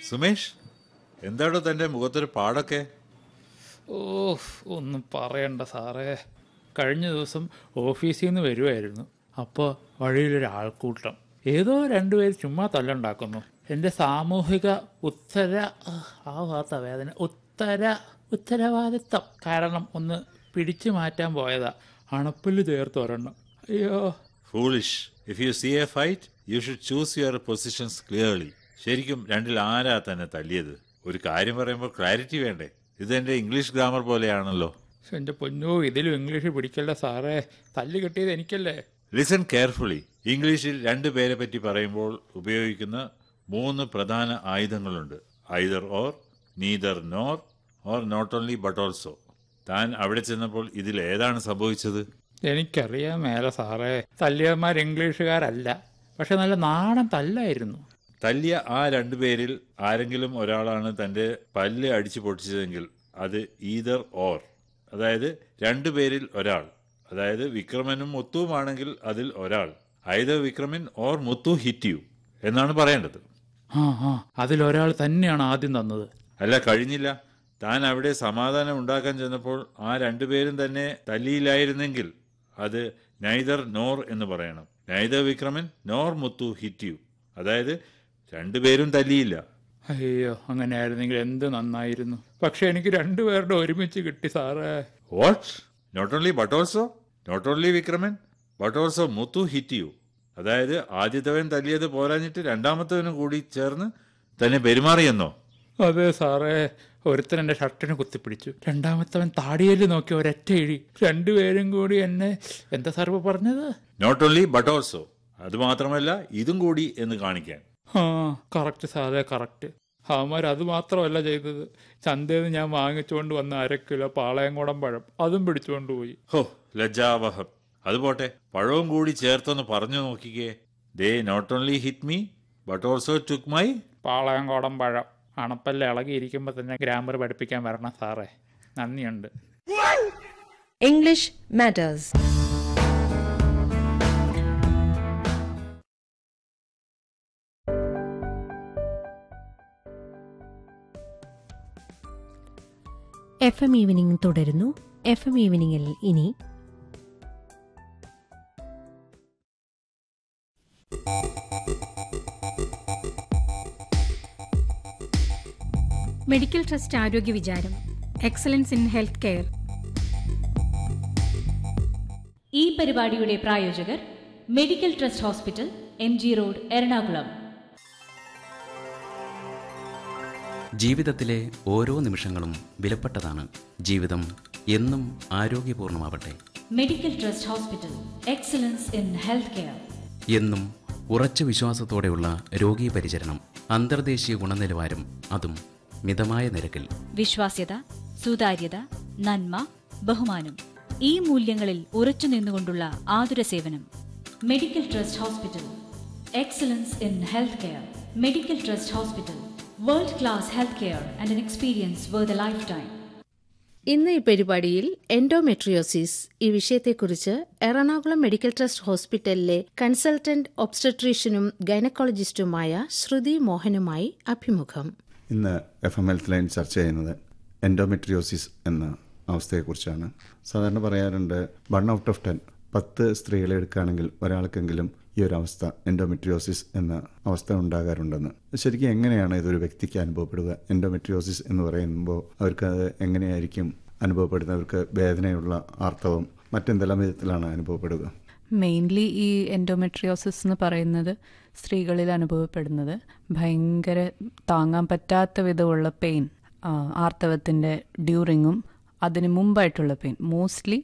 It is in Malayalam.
സുമേഷ് എന്താടോ തൻ്റെ മുഖത്തൊരു പാടൊക്കെ ഓ ഒന്നും പറയണ്ട സാറേ കഴിഞ്ഞ ദിവസം ഓഫീസിൽ നിന്ന് വരുമായിരുന്നു അപ്പോൾ വഴിയിലൊരു ആൾക്കൂട്ടം ഏതോ രണ്ടുപേര് ചുമ്മാ തല്ലുണ്ടാക്കുന്നു എൻ്റെ സാമൂഹിക ഉത്തര ആ ഭാഗത്ത വേദന ഉത്തര ഉത്തരവാദിത്തം കാരണം ഒന്ന് പിടിച്ചു മാറ്റാൻ പോയതാ അണപ്പില് ചേർത്ത് ഒരെണ്ണം അയ്യോ foolish if you see a fight you should choose your positions clearly ശരിക്കും രണ്ടിൽ ആരാ തന്നെ തല്ലിയത് ഒരു കാര്യം പറയുമ്പോൾ ക്ലാരിറ്റി വേണ്ടേ ഇതെന്റെ ഇംഗ്ലീഷ് ഗ്രാമർ പോലെയാണല്ലോ എൻ്റെ പൊന്നോ ഇതിലും ഇംഗ്ലീഷ് പിടിക്കല്ല സാറേ തല്ല് കിട്ടിയത് എനിക്കല്ലേ ലിസൺ കെയർഫുള്ളി ഇംഗ്ലീഷിൽ രണ്ട് പേരെ പറ്റി പറയുമ്പോൾ ഉപയോഗിക്കുന്ന മൂന്ന് പ്രധാന ആയുധങ്ങളുണ്ട് either or neither nor or not only but also താൻ അവിടെ ചെന്നപ്പോൾ ഇതിൽ ഏതാണ് സംഭവിച്ചത് എനിക്കറിയാൻ മേലെ സാറേ തല്ലിയന്മാർ ഇംഗ്ലീഷുകാരല്ല പക്ഷെ നല്ല നാടൻ തല്ലായിരുന്നു തല്ലിയ ആ രണ്ടുപേരിൽ ആരെങ്കിലും ഒരാളാണ് തന്റെ പല്ല് അടിച്ചു പൊട്ടിച്ചതെങ്കിൽ അത് ഈതർ ഓർ അതായത് രണ്ടുപേരിൽ ഒരാൾ അതായത് വിക്രമനും മുത്തുവുമാണെങ്കിൽ അതിൽ ഒരാൾ either Vikraman or Muthu hit you എന്നാണ് പറയേണ്ടത് ആ ആ അതിലൊരാൾ തന്നെയാണ് ആദ്യം തന്നത് അല്ല കഴിഞ്ഞില്ല താൻ അവിടെ സമാധാനം ഉണ്ടാക്കാൻ ചെന്നപ്പോൾ ആ രണ്ടുപേരും തന്നെ തല്ലിയില്ലായിരുന്നെങ്കിൽ അത് നൈദർ നോർ എന്ന് പറയണം neither Vikraman nor Muthu hit you അതായത് രണ്ടുപേരും തല്ലിയില്ല അയ്യോ അങ്ങനെയായിരുന്നെങ്കിൽ എന്ത് നന്നായിരുന്നു പക്ഷെ എനിക്ക് രണ്ടുപേരുടെ ഒരുമിച്ച് കിട്ടി സാറേ what not only but also not only Vikraman but also Muthu hit you അതായത് ആദ്യത്തവൻ തല്ലിയത് പോരാഞ്ഞിട്ട് രണ്ടാമത്തവനും കൂടി ചേർന്ന് തന്നെ പെരുമാറിയെന്നോ അതെ സാറേ ഒരുത്തൻ എൻ്റെ ഷർട്ടിന് കുത്തിപ്പിടിച്ചു രണ്ടാമത്തവൻ താടിയേല് നോക്കി ഒരൊറ്റ ഇഴി രണ്ടുപേരും കൂടി എന്നെ എന്താ സാറ് പറഞ്ഞത് നോട്ട് ഓൺലി ബട്ട് ഓൾസോ അത് മാത്രമല്ല ഇതും കൂടി എന്ന് കാണിക്കാൻ ആ കറക്റ്റ് സാറേ കറക്റ്റ് അവന്മാർ അത് മാത്രമല്ല ചെയ്തത് ചന്തയിൽ നിന്ന് ഞാൻ വാങ്ങിച്ചുകൊണ്ട് വന്ന അര കിലോ പാളയംകുടം പഴം അതും പിടിച്ചുകൊണ്ട് പോയി ഹോ ലജ്ജാവഹം അതുപോട്ടെ പഴവും കൂടി ചേർത്തൊന്ന് പറഞ്ഞു നോക്കിക്കേ ദേ not only hit me but also took my പാളയംകുടം പഴം അണപ്പല്ല ഇളകിയിരിക്കുമ്പോൾ തന്നെ ഗ്രാമർ പഠിപ്പിക്കാൻ വരണം സാറേ നന്ദിയുണ്ട് English matters. F M evening തുടരുന്നു എഫ് എം ഈവനിങ്ങിൽ ഇനി മെഡിക്കൽ ട്രസ്റ്റ് ആരോഗ്യ വിചാരം എക്സലൻസ് ഇൻ ഹെൽത്ത് കെയർ ഈ പരിപാടിയുടെ പ്രായോജകർ medical trust hospital M G road Ernakulam ജീവിതത്തിലെ ഓരോ നിമിഷങ്ങളും വിലപ്പെട്ടതാണ് ജീവിതം എന്നും ആരോഗ്യപൂർണമാവട്ടെ medical trust hospital excellence in health care എന്നും ഉറച്ച വിശ്വാസത്തോടെയുള്ള രോഗീ പരിചരണം അന്തർദേശീയ ഗുണനിലവാരം അതും മിതമായ നിരക്കിൽ വിശ്വാസ്യത സുതാര്യത നന്മ ബഹുമാനം ഈ മൂല്യങ്ങളിൽ ഉറച്ചു നിന്നുകൊണ്ടുള്ള ആതുര സേവനം medical trust hospital excellence in health care medical trust hospital world class health care and an experience where the life time ഇന്ന് ഈ പരിപാടിയിൽ എൻഡോമെട്രിയോസിസ് ഈ വിഷയത്തെക്കുറിച്ച് എറണാകുളം മെഡിക്കൽ ട്രസ്റ്റ് ഹോസ്പിറ്റലിലെ കൺസൾട്ടന്റ് ഒബ്സ്റ്റട്രീഷ്യനും ഗൈനക്കോളജിസ്റ്റുമായ ശ്രുതി മോഹനുമായി അഭിമുഖം ഇന്ന് എഫ് എം ഹെൽത്ത് ലൈൻ ചർച്ച ചെയ്യുന്നത് എൻഡോമെട്രിയോസിസ് എന്ന അവസ്ഥയെക്കുറിച്ചാണ് സാധാരണ പറയാറുണ്ട് വൺ ഔട്ട് ഓഫ് ടെൻ പത്ത് സ്ത്രീകളെ എടുക്കുകയാണെങ്കിൽ ഒരാൾക്കെങ്കിലും ഈ ഒരു അവസ്ഥ എൻഡോമെട്രിയോസിസ് എന്ന അവസ്ഥ ഉണ്ടാകാറുണ്ടെന്ന് ശരിക്കും എങ്ങനെയാണ് ഇതൊരു വ്യക്തിക്ക് അനുഭവപ്പെടുക എൻഡോമെട്രിയോസിസ് എന്ന് പറയുമ്പോൾ അവർക്ക് അത് എങ്ങനെയായിരിക്കും അനുഭവപ്പെടുന്നത് അവർക്ക് വേദനയുള്ള ആർത്തവം മറ്റെന്തെല്ലാം വിധത്തിലാണ് അനുഭവപ്പെടുക മെയിൻലി ഈ എൻഡോമെട്രിയോസിസ് എന്ന് പറയുന്നത് സ്ത്രീകളിൽ അനുഭവപ്പെടുന്നത് ഭയങ്കര താങ്ങാൻ പറ്റാത്ത വിധമുള്ള പെയിൻ ആർത്തവത്തിൻ്റെ ഡ്യൂറിങ്ങും അതിന് മുമ്പായിട്ടുള്ള പെയിൻ മോസ്റ്റ്ലി